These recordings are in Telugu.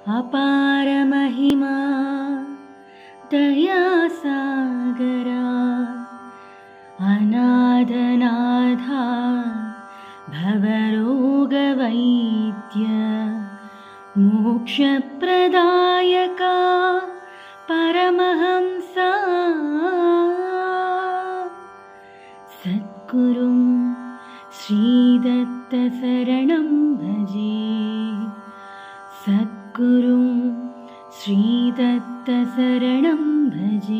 अपारमहिमा दयासागरा अनादनाथा भवरोगवैद्य मोक्षप्रदायका परमहंसा सद्गुरुं श्रीदत्तशरणं भजे सद्गुरुं श्रीदत्तशरणं भजे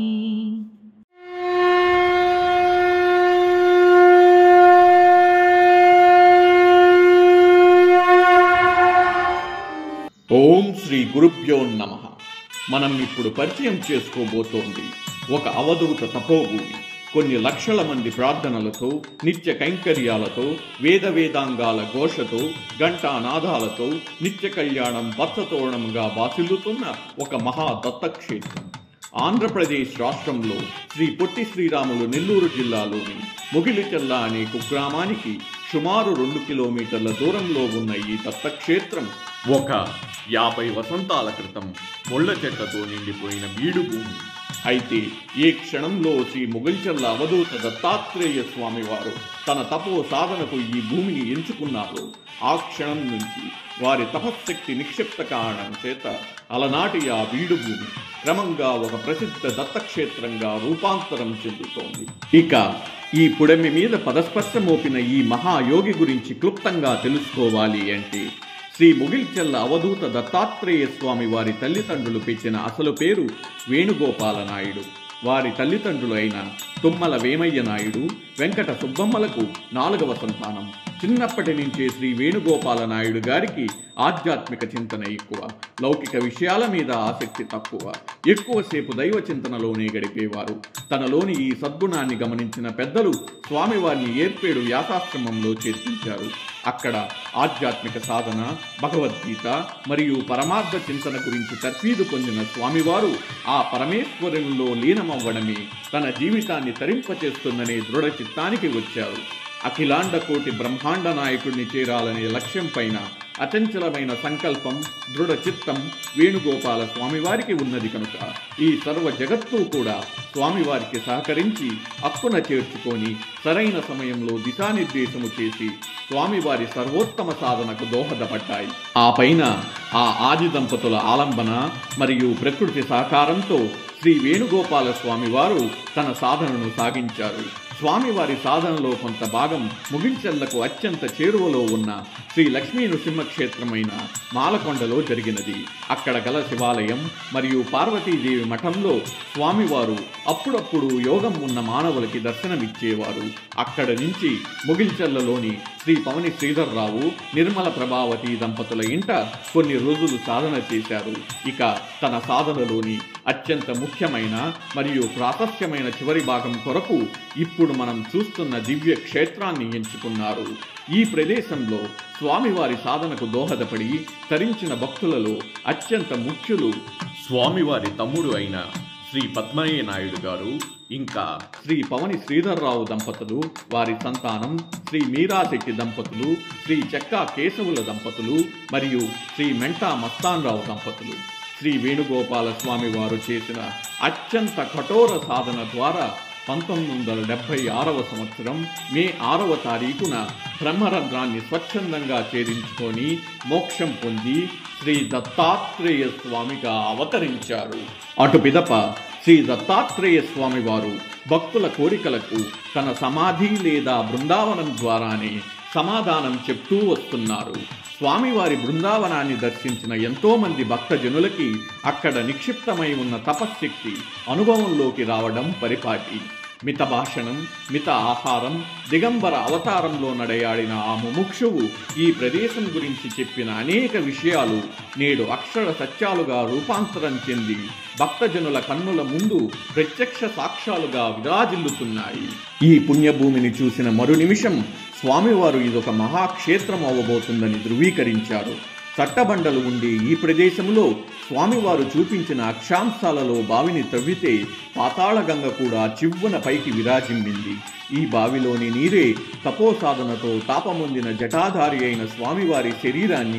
ఓం శ్రీ గురుభ్యో నమ మనం ఇప్పుడు పరిచయం చేసుకోబోతోంది ఒక అవధూత తపోభూమి కొన్ని లక్షల మంది ప్రార్థనలతో నిత్య కైంకర్యాలతో వేద వేదాంగాల ఘోషతో ఘంటానాదాలతో నిత్య కళ్యాణం పచ్చతోరణంగా బాసిల్లుతున్న ఒక మహా దత్తక్షేత్రం ఆంధ్రప్రదేశ్ రాష్ట్రంలో శ్రీ పొట్టి శ్రీరాములు నెల్లూరు జిల్లాలోని ముగిలిచెల్ల అనే కుగ్రామానికి సుమారు రెండు కిలోమీటర్ల దూరంలో ఉన్న ఈ దత్తక్షేత్రం ఒక యాభై వసంతాల క్రితం ముళ్ళ చెట్లతో నిండిపోయిన బీడు భూమి అయితే ఏ క్షణంలో శ్రీ ముగిల్చెల్ల అవధూత దత్తాత్రేయ స్వామి వారు తన తపో సాధనకు ఈ భూమిని ఎంచుకున్నారో ఆ క్షణం నుంచి వారి తపశ్శక్తి నిక్షిప్త కారణం చేత అలనాటి ఆ బీడు భూమి క్రమంగా ఒక ప్రసిద్ధ దత్తక్షేత్రంగా రూపాంతరం చెందుతోంది ఇక ఈ పుడమి మీద పదస్పర్శ మోపిన ఈ మహాయోగి గురించి క్లుప్తంగా తెలుసుకోవాలి అంటే శ్రీ ముగిల్చెల్ల అవధూత దత్తాత్రేయ స్వామి వారి తల్లిదండ్రులు పెట్టిన అసలు పేరు వేణుగోపాల నాయుడు వారి తల్లిదండ్రులు అయిన తుమ్మల వేమయ్య నాయుడు వెంకట సుబ్బమ్మలకు నాలుగవ సంతానం చిన్నప్పటి నుంచే శ్రీ వేణుగోపాల నాయుడు గారికి ఆధ్యాత్మిక చింతన ఎక్కువ లౌకిక విషయాల మీద ఆసక్తి తక్కువ ఎక్కువసేపు దైవ చింతనలోనే గడిపేవారు తనలోని ఈ సద్గుణాన్ని గమనించిన పెద్దలు స్వామివారిని ఏర్పేడు వ్యాసాశ్రమంలో చేర్పించారు అక్కడ ఆధ్యాత్మిక సాధన భగవద్గీత మరియు పరమార్థ చింతన గురించి తర్ఫీదు పొందిన స్వామివారు ఆ పరమేశ్వరునిలో లీనమవ్వడమే తన జీవితాన్ని తరింపచేస్తుందనే దృఢ చిత్తానికి వచ్చారు అఖిలాండ కోటి బ్రహ్మాండ నాయకుడిని చేరాలనే లక్ష్యం పైన అచంచలమైన సంకల్పం దృఢ చిత్తం వేణుగోపాల స్వామివారికి ఉన్నది కనుక ఈ సర్వ జగత్తు కూడా స్వామివారికి సహకరించి అక్కున చేర్చుకొని సరైన సమయంలో దిశానిర్దేశము చేసి స్వామివారి సర్వోత్తమ సాధనకు దోహదపడ్డాయి ఆ పైన ఆ ఆది దంపతుల ఆలంబన మరియు ప్రకృతి సహకారంతో శ్రీ వేణుగోపాల స్వామివారు తన సాధనను సాగించారు స్వామివారి సాధనలో కొంత భాగం ముగించెల్లకు అత్యంత చేరువలో ఉన్న శ్రీ లక్ష్మీ నృసింహ క్షేత్రమైన మాలకొండలో జరిగినది అక్కడ గల శివాలయం మరియు పార్వతీదేవి మఠంలో స్వామివారు అప్పుడప్పుడు యోగం ఉన్న మానవులకి దర్శనమిచ్చేవారు అక్కడ నుంచి ముగిల్చెల్లలోని శ్రీ పవని శ్రీధర్రావు నిర్మల ప్రభావతి దంపతుల ఇంట కొన్ని రోజులు సాధన చేశారు ఇక తన సాధనలోని అత్యంత ముఖ్యమైన మరియు ప్రాశస్త్యమైన చివరి భాగం కొరకు ఇప్పుడు మనం చూస్తున్న దివ్య క్షేత్రాన్ని ఎంచుకున్నారు ఈ ప్రదేశంలో స్వామివారి సాధనకు దోహదపడి తరించిన భక్తులలో అత్యంత ముఖ్యులు స్వామివారి తమ్ముడు అయిన శ్రీ పద్మయ్య నాయుడు గారు ఇంకా శ్రీ పవని శ్రీధర్రావు దంపతులు వారి సంతానం శ్రీ మీరాశెట్టి దంపతులు శ్రీ చెక్కా కేశవుల దంపతులు మరియు శ్రీ మెంటా మస్తాన్రావు దంపతులు శ్రీ వేణుగోపాల స్వామి వారు చేసిన అత్యంత కఠోర సాధన ద్వారా పంతొమ్మిది వందల డెబ్బై ఆరవ సంవత్సరం మే ఆరవ తారీఖున బ్రహ్మరంధ్రాన్ని స్వచ్ఛందంగా ఛేదించుకొని మోక్షం పొంది శ్రీ దత్తాత్రేయ స్వామిగా అవతరించారు అటు పిదప శ్రీ దత్తాత్రేయ స్వామి వారు భక్తుల కోరికలకు తన సమాధి లేదా బృందావనం ద్వారానే సమాధానం చెప్తూ వస్తున్నారు స్వామివారి బృందావనాన్ని దర్శించిన ఎంతో మంది భక్తజనులకి అక్కడ నిక్షిప్తమై ఉన్న తపశ్శక్తి అనుభవంలోకి రావడం పరిపాటి మిత భాషణం మిత ఆహారం దిగంబర అవతారంలో నడయాడిన ఆ ముముక్షువు ఈ ప్రదేశం గురించి చెప్పిన అనేక విషయాలు నేడు అక్షర సత్యాలుగా రూపాంతరం చెంది భక్తజనుల కన్నుల ముందు ప్రత్యక్ష సాక్ష్యాలుగా విరాజిల్లుతున్నాయి ఈ పుణ్యభూమిని చూసిన మరు నిమిషం స్వామివారు ఇదొక మహాక్షేత్రం అవ్వబోతుందని ధృవీకరించారు చట్టబండలు ఉండే ఈ ప్రదేశంలో స్వామివారు చూపించిన అక్షాంశాలలో బావిని త్రవ్వితే పాతాళగంగ కూడా చివ్వున పైకి విరాజిమ్మింది ఈ బావిలోని నీరే తపోసాధనతో తాపమొందిన జటాధారి అయిన స్వామివారి శరీరాన్ని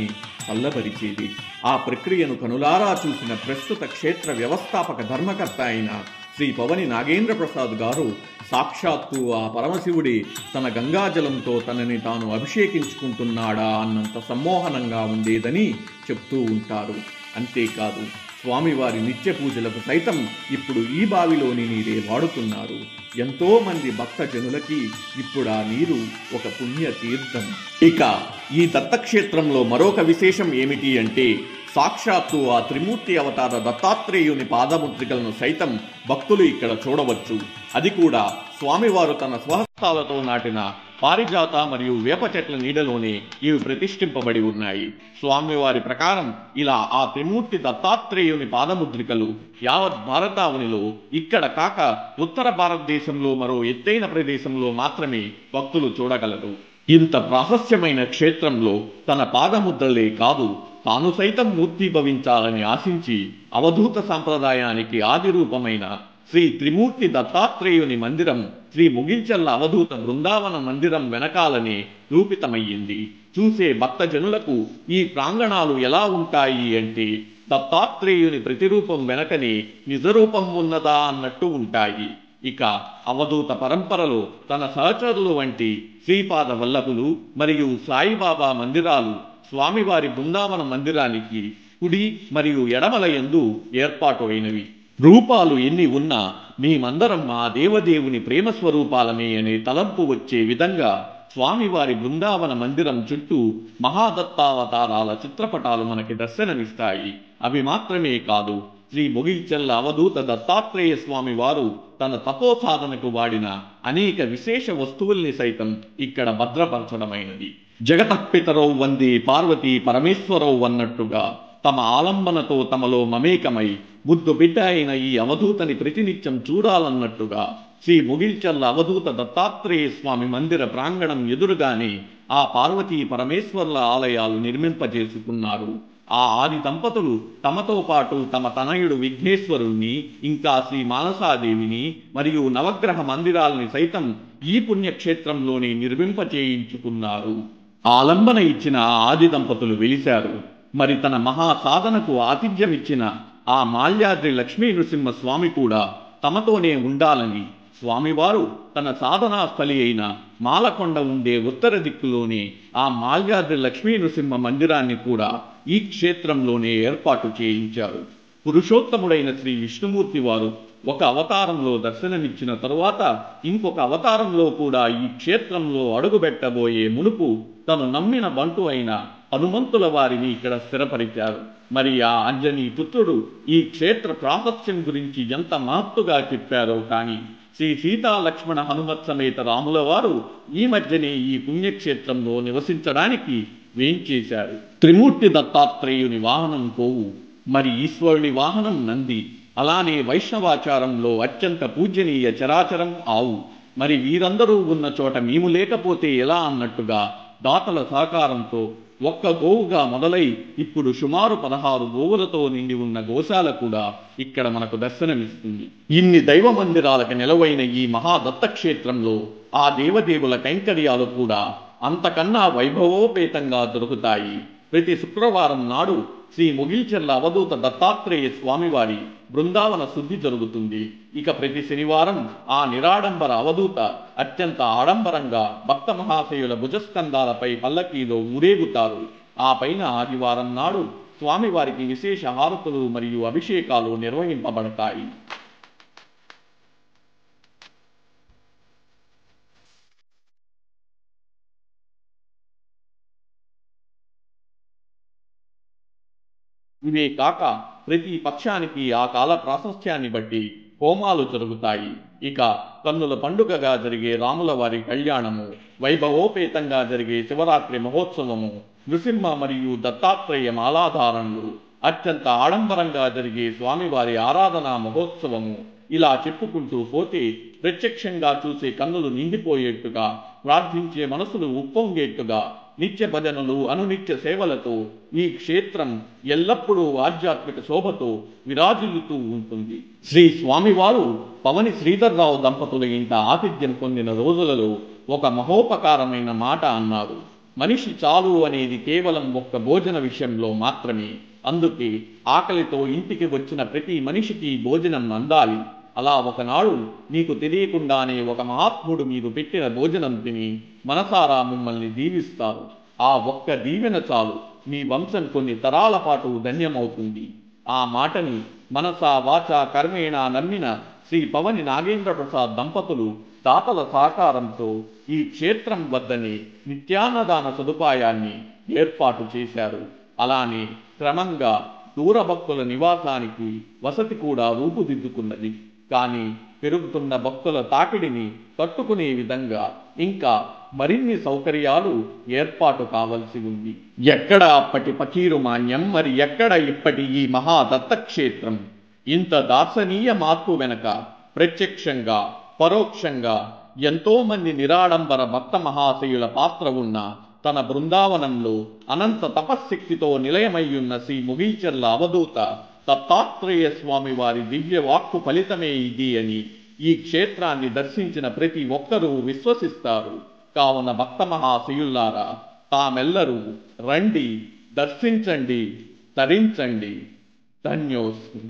చల్లబరిచేది ఆ ప్రక్రియను కనులారా చూసిన ప్రస్తుత క్షేత్ర వ్యవస్థాపక ధర్మకర్త అయిన శ్రీ పవని నాగేంద్ర ప్రసాద్ గారు సాక్షాత్తు ఆ పరమశివుడి తన గంగాజలంతో తనని తాను అభిషేకించుకుంటున్నాడా అన్నంత సమ్మోహనంగా ఉండేదని చెప్తూ ఉంటారు అంతేకాదు స్వామివారి నిత్య పూజలకు సైతం ఇప్పుడు ఈ బావిలోని నీరే వాడుతున్నారు ఎంతో మంది భక్త జనులకి ఇప్పుడు ఆ నీరు ఒక పుణ్య తీర్థం ఇక ఈ దత్తక్షేత్రంలో మరొక విశేషం ఏమిటి అంటే సాక్షాత్తు ఆ త్రిమూర్తి అవతార దత్తాత్రేయుని పాదముద్రికలను సైతం భక్తులు ఇక్కడ చూడవచ్చు అది కూడా స్వామివారు తన స్వహస్తాలతో నాటిన పారిజాత మరియు వేప చెట్ల నీడలోనే ఇవి ప్రతిష్ఠింపబడి ఉన్నాయి స్వామివారి ప్రకారం ఇలా ఆ త్రిమూర్తి దత్తాత్రేయుని పాదముద్రికలు యావత్ భారతావనిలో ఇక్కడ కాక ఉత్తర భారతదేశంలో మరో ఎత్తైన ప్రదేశంలో మాత్రమే భక్తులు చూడగలరు ఇంత ప్రాశస్యమైన క్షేత్రంలో తన పాదముద్రలే కాదు తాను సైతం మూర్తిభవించాలని ఆశించి అవధూత సంప్రదాయానికి ఆది రూపమైన శ్రీ త్రిమూర్తి దత్తాత్రేయుని మందిరం శ్రీ ముగించల్ల అవధూత బృందావన మందిరం వెనకాలనే రూపితమయ్యింది చూసే భక్తజనులకు ఈ ప్రాంగణాలు ఎలా ఉంటాయి అంటే దత్తాత్రేయుని ప్రతిరూపం వెనకనే నిజరూపం ఉన్నదా అన్నట్టు ఉంటాయి ఇక అవధూత పరంపరలో తన సహచరులు వంటి శ్రీపాద వల్లభులు మరియు సాయిబాబా మందిరాలు స్వామివారి బృందావన మందిరానికి కుడి మరియు ఎడమల యందు ఏర్పాటు అయినవి రూపాలు ఎన్ని ఉన్నా మేమందరం ఆ దేవదేవుని ప్రేమ స్వరూపాలమే అనే తలంపు వచ్చే విధంగా స్వామివారి బృందావన మందిరం చుట్టూ మహాదత్తావతారాల చిత్రపటాలు మనకి దర్శనమిస్తాయి అవి మాత్రమే కాదు శ్రీ మొగిల్చెల్ల అవధూత దత్తాత్రేయ స్వామి వారు తన తపో సాధనకు వాడిన అనేక విశేష వస్తువుల్ని సైతం ఇక్కడ భద్రపరచడమైనది జగతపితరౌ వందే పార్వతీ పరమేశ్వరౌ అన్నట్టుగా తమ ఆలంబనతో తమలో మమేకమై బుద్ధు బిడ్డ అయిన ఈ అవధూతని ప్రతినిత్యం చూడాలన్నట్టుగా శ్రీ ముగిల్చల్ల అవధూత దత్తాత్రేయ స్వామి మందిర ప్రాంగణం ఎదురుగానే ఆ పార్వతీ పరమేశ్వర్ల ఆలయాలు నిర్మింపజేసుకున్నారు ఆ ఆది దంపతులు తమతో పాటు తమ తనయుడు విఘ్నేశ్వరుణ్ణి ఇంకా శ్రీ మానసాదేవిని మరియు నవగ్రహ మందిరాల్ని సైతం ఈ పుణ్యక్షేత్రంలోనే నిర్మింపచేయించుకున్నారు ఆలంబన ఇచ్చిన ఆ ఆది దంపతులు వెలిశారు మరి తన మహా సాధనకు ఆతిథ్యమిచ్చిన ఆ మాల్యాద్రి లక్ష్మీ నృసింహ స్వామి కూడా తమతోనే ఉండాలని స్వామివారు తన సాధనా స్థలి అయిన మాలకొండ ఉండే ఉత్తర దిక్కులోనే ఆ మాల్యాద్రి లక్ష్మీ నృసింహ మందిరాన్ని కూడా ఈ క్షేత్రంలోనే ఏర్పాటు చేయించారు పురుషోత్తముడైన శ్రీ విష్ణుమూర్తి వారు ఒక అవతారంలో దర్శనమిచ్చిన తరువాత ఇంకొక అవతారంలో కూడా ఈ క్షేత్రంలో అడుగుపెట్టబోయే మునుపు తను నమ్మిన బంటు అయిన హనుమంతుల వారిని ఇక్కడ స్థిరపరిచారు మరి ఆ అంజనీ పుత్రుడు ఈ క్షేత్ర ప్రాశస్యం గురించి ఎంత మహత్తుగా చెప్పారో కానీ శ్రీ సీతా లక్ష్మణ హనుమత్ సమేత రాముల వారు ఈ మధ్యనే ఈ పుణ్యక్షేత్రంలో నివసించడానికి వేంచేశారు త్రిమూర్తి దత్తాత్రేయుని వాహనం పోవు మరి ఈశ్వరుని వాహనం నంది అలానే వైష్ణవాచారంలో అత్యంత పూజనీయ చరాచరం ఆవు మరి వీరందరూ ఉన్న చోట మేము లేకపోతే ఎలా అన్నట్టుగా దాతల సహకారంతో ఒక్క గోవుగా మొదలై ఇప్పుడు సుమారు పదహారు గోవులతో నిండి ఉన్న గోశాల కూడా ఇక్కడ మనకు దర్శనమిస్తుంది ఇన్ని దైవ మందిరాలకు నెలవైన ఈ మహాదత్త క్షేత్రంలో ఆ దేవదేవుల కైంకర్యాలు కూడా అంతకన్నా వైభవోపేతంగా దొరుకుతాయి ప్రతి శుక్రవారం నాడు శ్రీ ముగిల్చెర్ల అవధూత దత్తాత్రేయ స్వామివారి బృందావన శుద్ధి జరుగుతుంది ఇక ప్రతి శనివారం ఆ నిరాడంబర అవధూత అత్యంత ఆడంబరంగా భక్త మహాశయుల భుజస్కంధాలపై పల్లకీలో ఊరేగుతారు ఆ పైన ఆదివారం నాడు స్వామివారికి విశేష హారతులు మరియు అభిషేకాలు నిర్వహింపబడతాయి ఇవే కాక ప్రతి పక్షానికి ఆ కాల ప్రాశస్త్యాన్ని బట్టి హోమాలు జరుగుతాయి ఇక కన్నుల పండుగగా జరిగే రాముల వారి కళ్యాణము వైభవోపేతంగా జరిగే శివరాత్రి మహోత్సవము నృసింహ మరియు దత్తాత్రేయ మాలాధారణలు అత్యంత ఆడంబరంగా జరిగే స్వామివారి ఆరాధనా మహోత్సవము ఇలా చెప్పుకుంటూ పోతే ప్రత్యక్షంగా చూసే కన్నులు నిండిపోయేట్టుగా ప్రార్థించే మనసులు ఉప్పొంగేట్టుగా నిత్య భజనలు అనునిత్య సేవలతో ఈ క్షేత్రం ఎల్లప్పుడూ ఆధ్యాత్మిక శోభతో విరాజిల్లుతూ ఉంటుంది శ్రీ స్వామివారు పవని శ్రీధర్రావు దంపతుల ఇంట ఆతిథ్యం పొందిన రోజులలో ఒక మహోపకారమైన మాట అన్నారు మనిషి చాలు అనేది కేవలం ఒక్క భోజన విషయంలో మాత్రమే అందుకే ఆకలితో ఇంటికి వచ్చిన ప్రతి మనిషికి భోజనం అందాలి అలా ఒకనాడు నీకు తెలియకుండానే ఒక మహాత్ముడు మీకు పెట్టిన భోజనం తిని మనసారా మిమ్మల్ని దీవిస్తారు ఆ ఒక్క దీవెన చాలు మీ వంశం కొన్ని తరాల పాటు ధన్యమవుతుంది ఆ మాటని మనసా వాచ కర్మేణ నమ్మిన శ్రీ పవని నాగేంద్ర ప్రసాద్ దంపతులు దాతల సహకారంతో ఈ క్షేత్రం వద్దనే నిత్యాన్నదాన సదుపాయాన్ని ఏర్పాటు చేశారు అలానే క్రమంగా దూర భక్తుల నివాసానికి వసతి కూడా రూపుదిద్దుకున్నది కానీ పెరుగుతున్న భక్తుల తాకిడిని తట్టుకునే విధంగా ఇంకా మరిన్ని సౌకర్యాలు ఏర్పాటు కావలసి ఉంది ఎక్కడ అప్పటి పకీరు మాన్యం మరి ఎక్కడ ఇప్పటి ఈ మహా దత్తక్షేత్రం ఇంత దార్శనీయ మార్పు వెనక ప్రత్యక్షంగా పరోక్షంగా ఎంతో మంది నిరాడంబర భక్త మహాశయుల పాత్ర ఉన్న తన బృందావనంలో అనంత తపశ్శక్తితో నిలయమయ్యున్న శ్రీ ముగీచర్ల అవధూత దత్తాత్రేయ స్వామి వారి దివ్య వాక్కు ఫలితమే ఇది అని ఈ క్షేత్రాన్ని దర్శించిన ప్రతి ఒక్కరూ విశ్వసిస్తారు కావున భక్త మహాశయుల్లారా తామెల్లరూ రండి దర్శించండి తరించండి ధన్యోస్మి